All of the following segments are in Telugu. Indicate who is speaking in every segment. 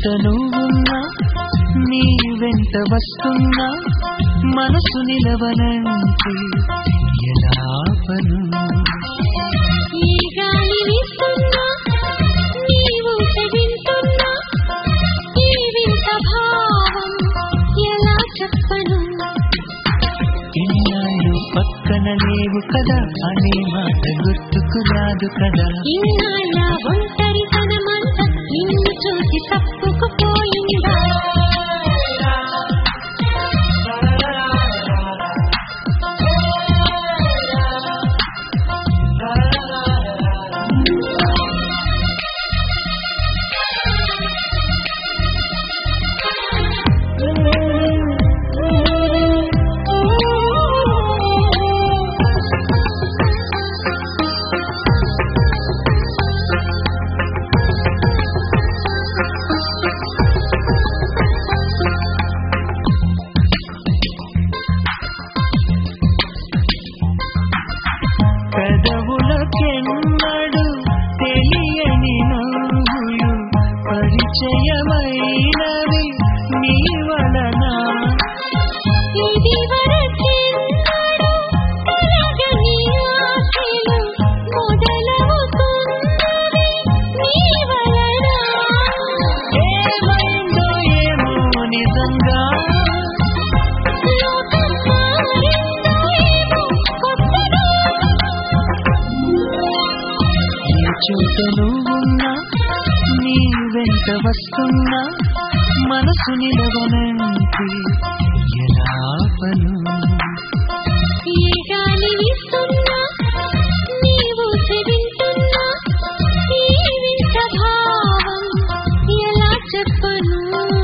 Speaker 1: చోట నువ్వున్నా నీ వెంట వస్తున్నా మనసు నిలవనంటే ఎలా ఆపను
Speaker 2: ఈ గాలి వీస్తున్నా నీవు వింటున్నా ఈ వింత భావం ఎలా చెప్పను
Speaker 1: ఇన్నాళ్ళు పక్కన లేవు కదా అనే మాట గుర్తుకు రాదు కదా
Speaker 2: ఇన్నాళ్ళ ఒంటరితనమంత నిన్ను చూసి తప్పుకుపోయిందా
Speaker 1: పెదవులకెన్నడు తెలియని నవ్వులు పరిచయమైనవి నీ వలన
Speaker 2: ఇది వరకెన్నడూ తరగని ఆశలు మొదలవుతున్నవి నీ వలన
Speaker 1: ఏమైందో ఏమో నిజంగా
Speaker 2: లోకం మారిందో ఏమో కొత్తగా
Speaker 1: ఈ చోట నువ్వున్నా నీ వెంట వస్తున్నా మనసు నిలవనంటే ఎలా ఆపను
Speaker 2: ఈ గాలి వీస్తున్నా నీవు వింటున్నా ఈ వింత భావం ఎలా చెప్పను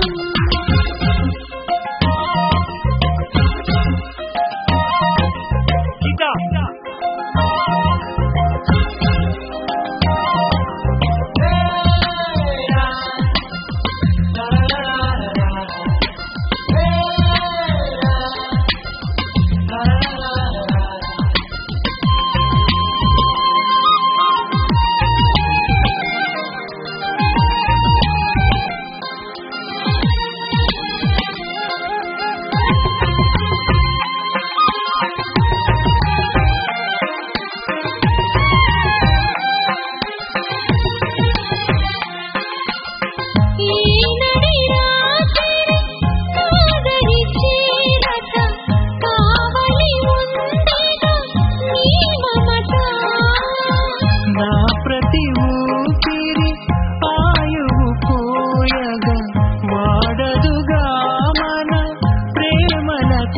Speaker 2: ఈ నడి రాత్రి కాదరి చీరట కావలి ఉండేను నీ మమత
Speaker 1: నా ప్రతి ఊపిరి ఆయువు పోయగా వాడదుగా మన ప్రేమలత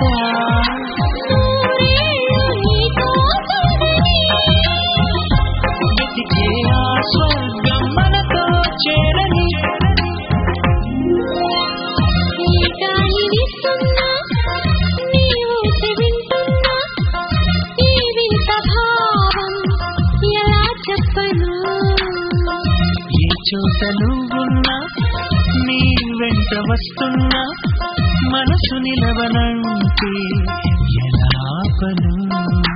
Speaker 2: నూరేళ్ళు నీకోసమని
Speaker 1: వెతికే ఆ స్వర్గం మనతో చేరని
Speaker 2: ఈ గాలి వీస్తున్నా నీవు వింటున్నా ఈ వింత భావం ఎలా చెప్పను
Speaker 1: ఈ చోట నువ్వున్నా నీ వెంట వస్తున్నా మనసు నిలవనంటే ఎలా ఆపను